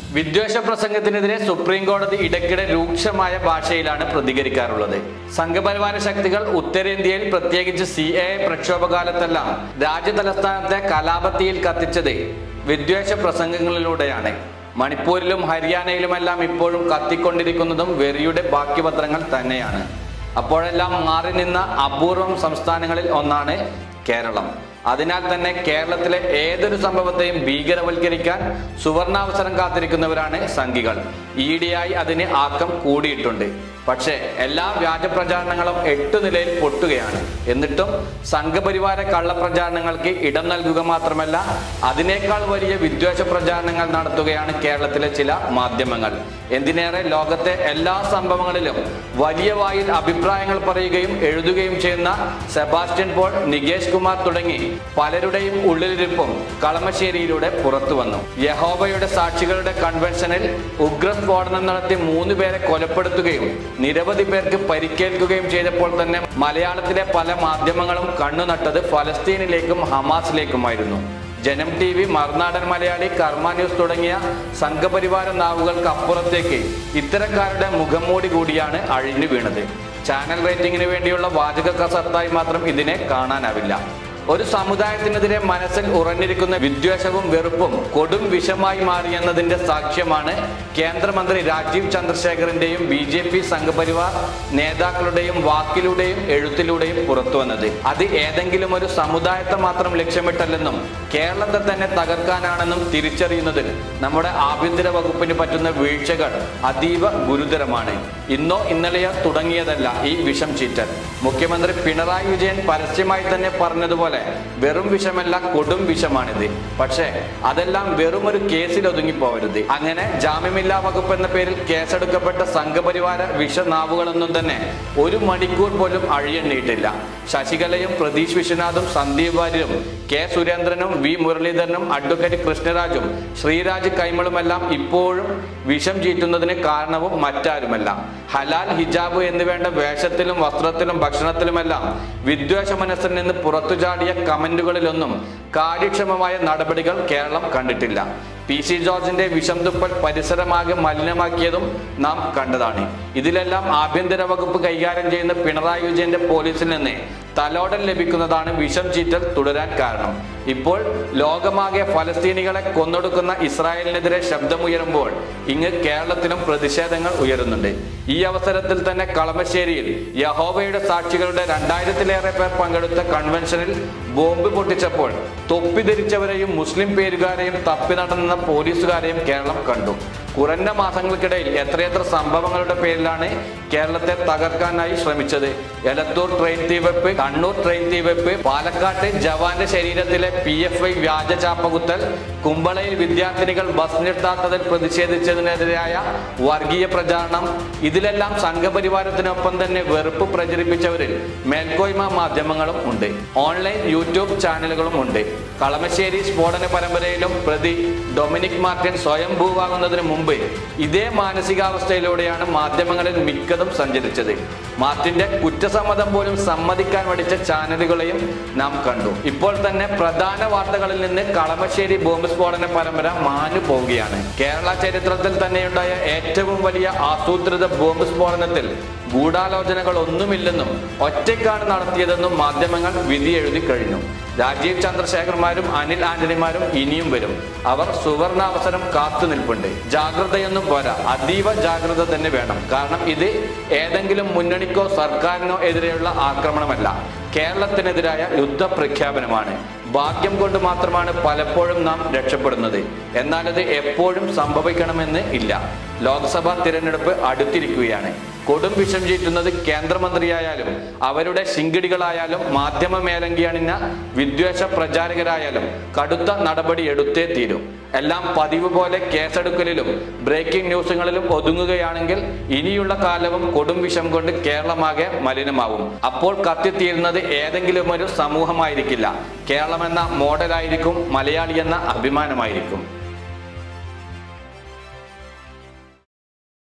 വിദ്വേഷ പ്രസംഗത്തിനെതിരെ സുപ്രീം കോടതി ഇടയ്ക്കിടെ രൂക്ഷമായ ഭാഷയിലാണ് പ്രതികരിക്കാറുള്ളത് സംഘപരിവാര ശക്തികൾ ഉത്തരേന്ത്യയിൽ പ്രത്യേകിച്ച് സി എ പ്രക്ഷോഭകാലത്തെല്ലാം രാജ്യതലസ്ഥാനത്തെ കലാപത്തിയിൽ കത്തിച്ചത് വിദ്വേഷ പ്രസംഗങ്ങളിലൂടെയാണ് മണിപ്പൂരിലും ഹരിയാനയിലുമെല്ലാം ഇപ്പോഴും കത്തിക്കൊണ്ടിരിക്കുന്നതും വെറിയുടെ ബാക്കിപത്രങ്ങൾ തന്നെയാണ് അപ്പോഴെല്ലാം മാറി നിന്ന അപൂർവം സംസ്ഥാനങ്ങളിൽ ഒന്നാണ് കേരളം അതിനാൽ തന്നെ കേരളത്തിലെ ഏതൊരു സംഭവത്തെയും ഭീകരവൽക്കരിക്കാൻ സുവർണാവസരം കാത്തിരിക്കുന്നവരാണ് സംഘികൾ ഈയിടെയായി അതിന് ആക്കം കൂടിയിട്ടുണ്ട് പക്ഷേ എല്ലാ വ്യാജ പ്രചാരണങ്ങളും എട്ടു നിലയിൽ പൊട്ടുകയാണ് എന്നിട്ടും സംഘപരിവാര കള്ളപ്രചാരണങ്ങൾക്ക് ഇടം നൽകുക മാത്രമല്ല അതിനേക്കാൾ വലിയ വിദ്വേഷ പ്രചാരണങ്ങൾ നടത്തുകയാണ് കേരളത്തിലെ ചില മാധ്യമങ്ങൾ എന്തിനേറെ ലോകത്തെ എല്ലാ സംഭവങ്ങളിലും വലിയ വായിൽ അഭിപ്രായങ്ങൾ പറയുകയും എഴുതുകയും ചെയ്യുന്ന സെബാസ്റ്റ്യൻ പോൾ നികേഷ് കുമാർ തുടങ്ങി പലരുടെയും ഉള്ളിലിരിപ്പും കളമശ്ശേരിയിലൂടെ പുറത്തു വന്നു യഹോബയുടെ സാക്ഷികളുടെ കൺവെൻഷനിൽ ഉഗ്രസ്ഫോടനം നടത്തി മൂന്ന് പേരെ കൊലപ്പെടുത്തുകയും നിരവധി പേർക്ക് പരിക്കേൽക്കുകയും ചെയ്തപ്പോൾ തന്നെ മലയാളത്തിലെ പല മാധ്യമങ്ങളും കണ്ണുനട്ടത് ഫലസ്തീനിലേക്കും ഹമാസിലേക്കുമായിരുന്നു ജനം ടി വി മറുനാടൻ മലയാളി കർമ്മ ന്യൂസ് തുടങ്ങിയ സംഘപരിവാര നാവുകൾക്ക് അപ്പുറത്തേക്ക് ഇത്തരക്കാരുടെ മുഖംമൂടി കൂടിയാണ് അഴിഞ്ഞു വീണത് ചാനൽ റേറ്റിംഗിന് വേണ്ടിയുള്ള വാചക കസർത്തായി മാത്രം ഇതിനെ കാണാനാവില്ല ഒരു സമുദായത്തിനെതിരെ മനസ്സിൽ ഉറഞ്ഞിരിക്കുന്ന വിദ്വേഷവും വെറുപ്പും കൊടും വിഷമായി മാറിയെന്നതിന്റെ സാക്ഷ്യമാണ് കേന്ദ്രമന്ത്രി രാജീവ് ചന്ദ്രശേഖറിന്റെയും ബി ജെ പി സംഘപരിവാർ നേതാക്കളുടെയും വാക്കിലൂടെയും എഴുത്തിലൂടെയും പുറത്തു വന്നത് അത് ഏതെങ്കിലും ഒരു സമുദായത്തെ മാത്രം ലക്ഷ്യമിട്ടല്ലെന്നും കേരളത്തെ തന്നെ തകർക്കാനാണെന്നും തിരിച്ചറിയുന്നതിൽ നമ്മുടെ ആഭ്യന്തര വകുപ്പിന് പറ്റുന്ന വീഴ്ചകൾ അതീവ ഗുരുതരമാണ് ഇന്നോ ഇന്നലെയോ തുടങ്ങിയതല്ല ഈ വിഷം ചീറ്റൽ മുഖ്യമന്ത്രി പിണറായി വിജയൻ പരസ്യമായി തന്നെ പറഞ്ഞതുപോലെ വെറും വിഷമല്ല കൊടും വിഷമാണിത് പക്ഷേ അതെല്ലാം വെറും ഒരു കേസിൽ ഒതുങ്ങിപ്പോവരുത് അങ്ങനെ ജാമ്യമില്ലാ വകുപ്പ് എന്ന പേരിൽ കേസെടുക്കപ്പെട്ട സംഘപരിവാര വിഷനാവുകളൊന്നും തന്നെ ഒരു മണിക്കൂർ പോലും അഴിയെണ്ണിയിട്ടില്ല ശശികലയും പ്രതീഷ് വിശ്വനാഥും സന്ദീപ് വാര്യരും കെ സുരേന്ദ്രനും വി മുരളീധരനും അഡ്വക്കേറ്റ് കൃഷ്ണരാജും ശ്രീരാജ് കൈമളുമെല്ലാം ഇപ്പോഴും വിഷം ചീറ്റുന്നതിന് കാരണവും മറ്റാരുമല്ല ഹലാൽ ഹിജാബ് എന്നിവേണ്ട വേഷത്തിലും വസ്ത്രത്തിലും ഭക്ഷണത്തിലുമെല്ലാം വിദ്വേഷ മനസ്സിൽ നിന്ന് പുറത്തു ചാടിയ കമന്റുകളിലൊന്നും കാര്യക്ഷമമായ നടപടികൾ കേരളം കണ്ടിട്ടില്ല പി സി ജോർജിന്റെ വിഷം തുപ്പൽ പരിസരമാകെ മലിനമാക്കിയതും നാം കണ്ടതാണ് ഇതിലെല്ലാം ആഭ്യന്തര വകുപ്പ് കൈകാര്യം ചെയ്യുന്ന പിണറായി വിജയന്റെ പോലീസിൽ നിന്ന് തലോടൽ ലഭിക്കുന്നതാണ് വിഷം ചീറ്റൽ തുടരാൻ കാരണം ഇപ്പോൾ ലോകമാകെ ഫലസ്തീനികളെ കൊന്നൊടുക്കുന്ന ഇസ്രായേലിനെതിരെ ശബ്ദമുയരുമ്പോൾ ഇങ്ങ് കേരളത്തിലും പ്രതിഷേധങ്ങൾ ഉയരുന്നുണ്ട് ഈ അവസരത്തിൽ തന്നെ കളമശ്ശേരിയിൽ യഹോവയുടെ സാക്ഷികളുടെ രണ്ടായിരത്തിലേറെ പേർ പങ്കെടുത്ത കൺവെൻഷനിൽ ബോംബ് പൊട്ടിച്ചപ്പോൾ തൊപ്പി ധരിച്ചവരെയും മുസ്ലിം പേരുകാരെയും തപ്പി നടന്ന പോലീസുകാരെയും കേരളം കണ്ടു കുറഞ്ഞ മാസങ്ങൾക്കിടയിൽ എത്രയെത്ര സംഭവങ്ങളുടെ പേരിലാണ് കേരളത്തെ തകർക്കാനായി ശ്രമിച്ചത് എലത്തൂർ ട്രെയിൻ തീവെപ്പ് കണ്ണൂർ ട്രെയിൻ തീവെപ്പ് പാലക്കാട്ട് ജവാന്റെ ശരീരത്തിലെ പി എഫ് ഐ വ്യാജ ചാപ്പകുത്തൽ കുമ്പളയിൽ വിദ്യാർത്ഥിനികൾ ബസ് നിർത്താത്തതിൽ പ്രതിഷേധിച്ചതിനെതിരായ വർഗീയ പ്രചാരണം ഇതിലെല്ലാം സംഘപരിവാരത്തിനൊപ്പം തന്നെ വെറുപ്പ് പ്രചരിപ്പിച്ചവരിൽ മേൽക്കോയ്മ മാധ്യമങ്ങളും ഉണ്ട് ഓൺലൈൻ യൂട്യൂബ് ചാനലുകളും ഉണ്ട് കളമശ്ശേരി സ്ഫോടന പരമ്പരയിലും പ്രതി ഡൊമിനിക് മാർട്ടിൻ സ്വയംഭൂവാകുന്നതിന് മുമ്പ് ഇതേ മാനസികാവസ്ഥയിലൂടെയാണ് മാധ്യമങ്ങളിൽ മിക്കതും സഞ്ചരിച്ചത് മാർട്ടിന്റെ കുറ്റസമ്മതം പോലും സമ്മതിക്കാൻ പഠിച്ച ചാനലുകളെയും നാം കണ്ടു ഇപ്പോൾ തന്നെ പ്രധാന വാർത്തകളിൽ നിന്ന് കളമശ്ശേരി ബോംബ് സ്ഫോടന പരമ്പര മാഞ്ഞു പോവുകയാണ് കേരള ചരിത്രത്തിൽ തന്നെയുണ്ടായ ഏറ്റവും വലിയ ആസൂത്രിത ബോംബ് സ്ഫോടനത്തിൽ ഗൂഢാലോചനകൾ ഒന്നുമില്ലെന്നും ഒറ്റയ്ക്കാണ് നടത്തിയതെന്നും മാധ്യമങ്ങൾ വിധി എഴുതി കഴിഞ്ഞു രാജീവ് ചന്ദ്രശേഖർമാരും അനിൽ ആന്റണിമാരും ഇനിയും വരും അവർ സുവർണാവസരം കാത്തു നിൽപ്പുണ്ട് ജാഗ്രതയൊന്നും പോരാ അതീവ ജാഗ്രത തന്നെ വേണം കാരണം ഇത് ഏതെങ്കിലും മുന്നണിക്കോ സർക്കാരിനോ എതിരെയുള്ള ആക്രമണമല്ല കേരളത്തിനെതിരായ യുദ്ധ പ്രഖ്യാപനമാണ് ഭാഗ്യം കൊണ്ട് മാത്രമാണ് പലപ്പോഴും നാം രക്ഷപ്പെടുന്നത് എന്നാൽ അത് എപ്പോഴും സംഭവിക്കണമെന്ന് ഇല്ല ലോക്സഭാ തിരഞ്ഞെടുപ്പ് അടുത്തിരിക്കുകയാണ് കൊടും വിഷം ചീറ്റുന്നത് കേന്ദ്രമന്ത്രിയായാലും അവരുടെ ശിങ്കിടികളായാലും മാധ്യമ മേലങ്കി അണിഞ്ഞ വിദ്വേഷ പ്രചാരകരായാലും കടുത്ത നടപടി എടുത്തേ തീരും എല്ലാം പതിവ് പോലെ കേസെടുക്കലിലും ബ്രേക്കിംഗ് ന്യൂസുകളിലും ഒതുങ്ങുകയാണെങ്കിൽ ഇനിയുള്ള കാലവും കൊടും വിഷം കൊണ്ട് കേരളമാകെ മലിനമാവും അപ്പോൾ കത്തിത്തീരുന്നത് ഏതെങ്കിലും ഒരു സമൂഹമായിരിക്കില്ല കേരളമെന്ന മോഡലായിരിക്കും മലയാളി എന്ന അഭിമാനമായിരിക്കും